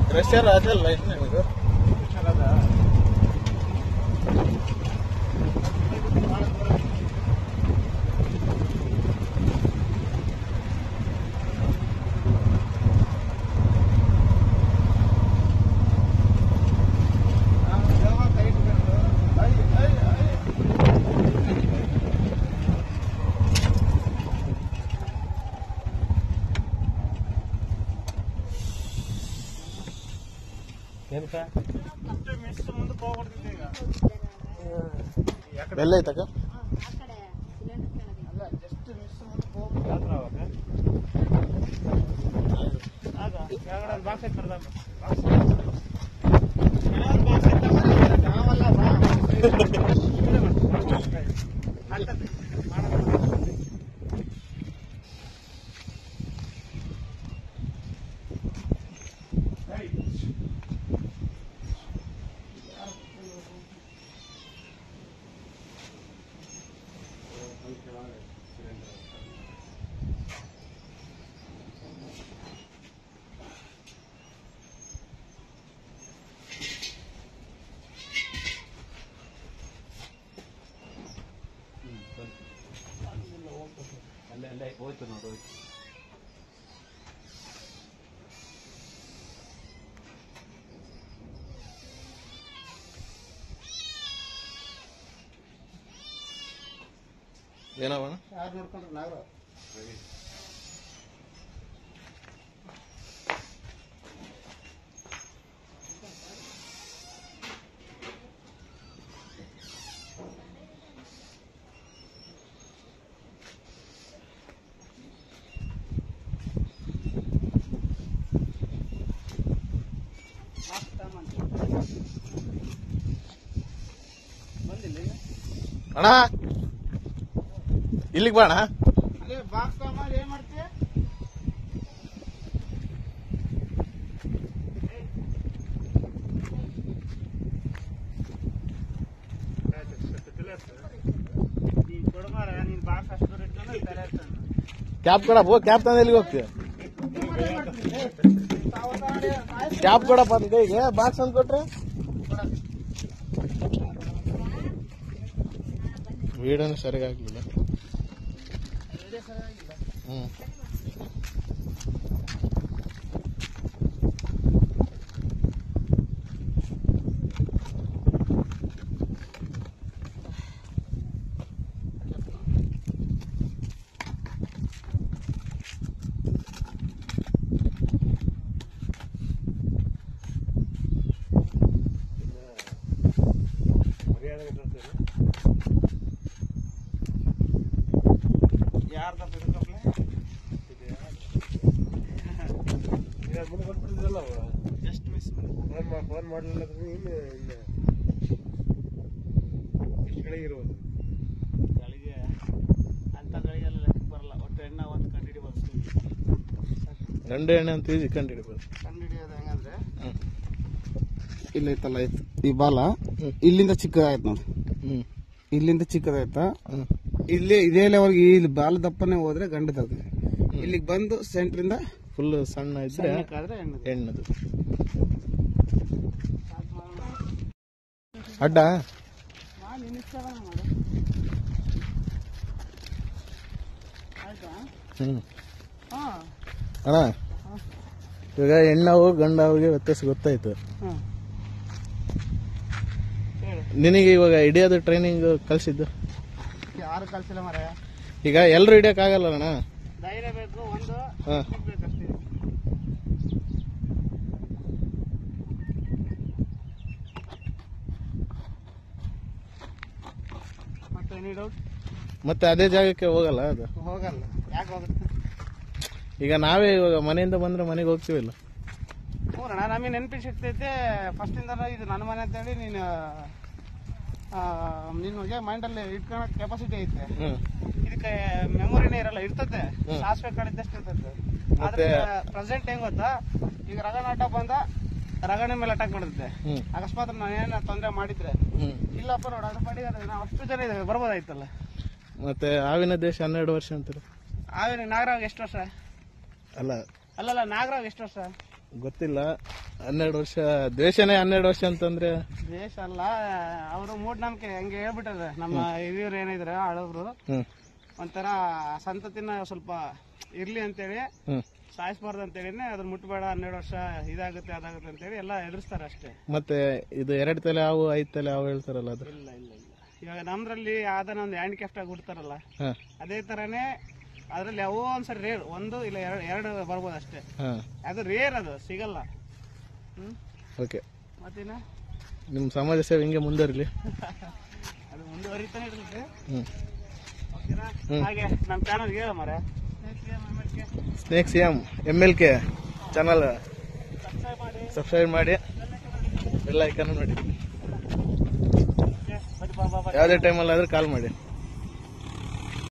Crusher ಅದಲ್ಲ ಇದು ನಿಮಗೆ ಬೆಲ್ಲ ಐತಕ್ಕ ಏನವಣ ಯಾರು ನೋಡ್ಕೊಂಡ್ರೆ ನಾಗರಾವ್ ಅಣ್ಣ ಇಲ್ಲಿಗೆ ಬಾ ಅಣ್ಣ ಅದೇ ಬಾಕ್ಸ್ ತಗೊಂಬಂದು ಏನ್ ಮಾಡ್ತೀಯ ನೀನ್ ಕೊಡ್ಮಾರ ನೀನ್ ಬಾಕ್ಸ್ ಅಷ್ಟು ದೂರ ಇಟ್ಕೊಂಡು ತಲೆ ಎತ್ತಾನ. ಕ್ಯಾಬ್ ಕೊಡಪ್ಪ ಹೋಗ್ ಕ್ಯಾಬ್ ತಂದು ಎಲ್ಲಿಗೆ ಹೋಗ್ತೀಯ ತಾವು ತಗೊಂಡು ಆಯ್ತು. ಕ್ಯಾಬ್ ಕೊಡಪ್ಪ ಅಂತ ಕೈಗೆ ಬಾಕ್ಸ್ ಅಂತ ಕೊಟ್ರೆ ವೀಡನ್ನು ಸರಿಯಾಗಿ ಆಗ್ಲಿಲ್ಲ ಇದೇ ಸರಿಯಾಗಿಲ್ಲ. ಹ್ಮ್ ಯಾರ್ದಪ್ಪ ಇದು ಕಪ್ಲೆ? Just miss ಮಾಡಿದೆ. ಫೋನ್ ಮಾಡಲಿಲ್ಲ ಇನ್ನು ಎಷ್ಟು ಕಡೆ ಇರೋದು ಗಳಿಗೆ ಅಂತ ಗಳಿಗೆಲ್ಲ ಲೆಕ್ಕಕ್ಕೆ ಬರಲ್ಲ ಒಟ್ಟು ಎಣ್ಣೆ ಒಂದು ಕಂಡು ಹಿಡಿಬೋದು ಗಂಡು ಎಣ್ಣೆ ಅಂತ ಈಜಿ ಕಂಡು ಹಿಡಿಬೋದು ಕಂಡು ಹಿಡಿಯೋದು ಹೆಂಗಂದ್ರೆ ಹ್ಮ್ ಇಲ್ಲ ಐತಲ್ಲ ಐತ್ ಈ ಬಾಲ ಹ್ಮ್. ಇಲ್ಲಿಂದ ಚಿಕ್ಕದಾಯ್ತು ನೋಡಿ ಹ್ಮ್ ಇಲ್ಲಿಂದ ಚಿಕ್ಕದಾಯ್ತಾ ಹ್ಮ್ ಇಲ್ಲಿ ಇದೇ ಲೆವೆಲ್ಗೆ ಇಲ್ಲಿ ಬಾಲ ದಪ್ಪನೆ ಹೋದ್ರೆ ಗಂಡದಾಗ್ತದೆ ಇಲ್ಲಿಗೆ ಬಂದು ಸೆಂಟ್ರಿಂದ ಫುಲ್ ಸಣ್ಣ ಇದ್ರೆ ಆದ್ರೆ ಎಣ್ಣೆ ಹೆಣ್ಣದು ಅಡ್ಡ ಆಯ್ತಾ ಹ್ಮ್ ಹಾ ಅಣ್ಣ ಇವಾಗ ಹೆಣ್ಣವು ಗಂಡವಿಗೆ ವ್ಯತ್ಯಾಸ ಗೊತ್ತಾಯ್ತು ಹಾ ಹೇಳು ನಿನಗೆ ಇವಾಗ ಹಿಡಿಯೋದು ಟ್ರೈನಿಂಗ್ ಕಲ್ಸಿದ್ದು ಯಾರು ಕಲ್ಸಿಲ್ಲ ಮರ ಈಗ ಎಲ್ರು ಹಿಡಿಯಕ್ ಆಗಲ್ಲ ಅಣ್ಣ ಧೈರ್ಯ ಬೇಕು ಒಂದು ಹಾ ಬೇಕಷ್ಟೇ ಮತ್ತೆ ಎನಿ ಡೌಟ್ ಮತ್ತೆ ಅದೇ ಜಾಗಕ್ಕೆ ಹೋಗಲ್ಲ ಅದು ಹೋಗಲ್ಲ ಯಾಕೆ ಹೋಗುತ್ತೆ ಈಗ ನಾವೇ ಇವಾಗ ಮನೆಯಿಂದ ಬಂದ್ರೆ ಮನೆಗೆ ಹೋಗ್ತೀವಿಲ್ಲ ನೋಡೋಣ ನಮಗೆ ನೆನಪಿ ಸಿಗ್ತೈತೆ ಫಸ್ಟಿಂದ ಇದು ನನ್ನ ಮನೆ ಅಂತೇಳಿ ನೀನು ಆ, ನಿನ್ಗೆ ಮೈಂಡಲ್ಲಿ ಇಟ್ಕೊಳಕ್ ಕೆಪಾಸಿಟಿ ಐತೆ ಹ್ಮ್ ಇದಕ್ಕೆ ಮೆಮೊರಿನೇ ಇರಲ್ಲ ಇರ್ತದೆ ಹ್ಮ್. ಸಾಸಿವೆ ಕಾಳಿದ್ದಷ್ಟು ಇರ್ತದೆ ಮತ್ತೆ- ಆದ್ರೆ ಪ್ರೆಸೆಂಟ್ ಹೆಂಗ್ ಗೊತ್ತಾ ಈಗ ರಗಣ ಅಟ್ಟ ಬಂದ ರಗಣ ಮೇಲೆ ಅಟ್ಯಾಕ್ ಮಾಡುತ್ತೆ ಹ್ಮ್ ಅಕಸ್ಮಾತ್ ನಾನು ಏನ ತೊಂದರೆ ಮಾಡಿದ್ರೆ ಹ್ಮ್ ಇಲ್ಲಪ್ಪ ನೋಡ ಅದ್ರ ಪಾಡಿಗೆ ಅದು ನಾವು ಅಷ್ಟು ಜನ ಇದ್ದೇವೆ ಬರ್ಬೋದಾಯ್ತಲ್ಲ ಮತ್ತೆ ಹಾವಿನ ದೇಶ ಹನ್ನೆರಡು ವರ್ಷ ಅಂತಾರೆ ಆವೇನ ನಾಗರಾವ್ ಎಷ್ಟು ವರ್ಷ ಅಲ್ಲ ಅಲ್ಲಲ್ಲ ನಾಗರಾವ್ ಎಷ್ಟು ವರ್ಷ ಗೊತ್ತಿಲ್ಲ ಹನ್ನೆರಡು ವರ್ಷ ದ್ವೇಷನೇ ಹನ್ನೆರಡು ವರ್ಷ ಅಂತಂದ್ರೆ ದೇಶ ಅಲ್ಲ ಅವರು ಮೂಢನಂಬಿಕೆ ಹಂಗೆ ಹೇಳ್ಬಿಟ್ಟದ ನಮ್ಮ ಹಿರಿಯರು ಏನಿದ್ರೆ ಹಳಬ್ರು ಹ್ಮ್ ಒಂಥರ ಸಂತತಿನ ಸ್ವಲ್ಪ ಇರ್ಲಿ ಅಂತೇಳಿ ಹ್ಮ್ ಸಾಯಿಸ್ಬಾರ್ದು ಅಂತೇಳಿನೇ ಅದ್ರ ಮುಟ್ಬೇಡ ಹನ್ನೆರಡು ವರ್ಷ ಇದಾಗುತ್ತೆ ಅದಾಗುತ್ತೆ ಅಂತೇಳಿ ಎಲ್ಲ ಎದುರಿಸ್ತಾರೆ ಅಷ್ಟೇ ಮತ್ತೆ ಇದು ಎರಡು ತಲೆ ಹಾವು ಐದು ತಲೆ ಹಾವು ಹೇಳ್ತಾರಲ್ಲ ಅದು ಇಲ್ಲ ಇಲ್ಲ ಇಲ್ಲ ಇವಾಗ ನಮ್ದ್ರಲ್ಲಿ ಯಾವ್ದಾನ ಒಂದು ಹ್ಯಾಂಡಿಕ್ಯಾಫ್ಟ್ ಆಗಿ ಬಿಡ್ತಾರಲ್ಲ ಹಾ ಅದೇ ತರನೇ ಅದ್ರಲ್ಲಿ ಯಾವೋ ಒಂದ್ಸರಿ ರೇರ್ ಒಂದು ಇಲ್ಲ ಎರಡು ಎರಡು ಬರ್ಬೋದು ಅಷ್ಟೇ ಹಾ ಅದು ರೇರ್ ಅದು ಸಿಗಲ್ಲ ಹ್ಮ್ ಓಕೆ ಮತ್ತೇನ ನಿಮ್ಮ ಸಮಾಜ ಸೇವೆ ಹಿಂಗೆ ಮುಂದುವರಿಲಿ ಅದು ಮುಂದುವರಿತಾನೆ ಇರುತ್ತೆ ಹ್ಮ್ ಓಕೆನಾ ಹಾಗೆ ನಮ್ಮ ಚಾನಲ್ಗೆ ಹೇಳ ಮರ snake C M M L K channel subscribe ಮಾಡಿ ಸಬ್ಸ್ಕ್ರೈಬ್ ಮಾಡಿ ಬೆಲ್ ಐಕನ್ ನೋಡಿ ಬನ್ನಿ ಬಾ ಬಾ ಬಾ ಯಾವುದೇ ಟೈಮಲ್ಲಿ ಆದ್ರೆ ಕಾಲ್ ಮಾಡಿ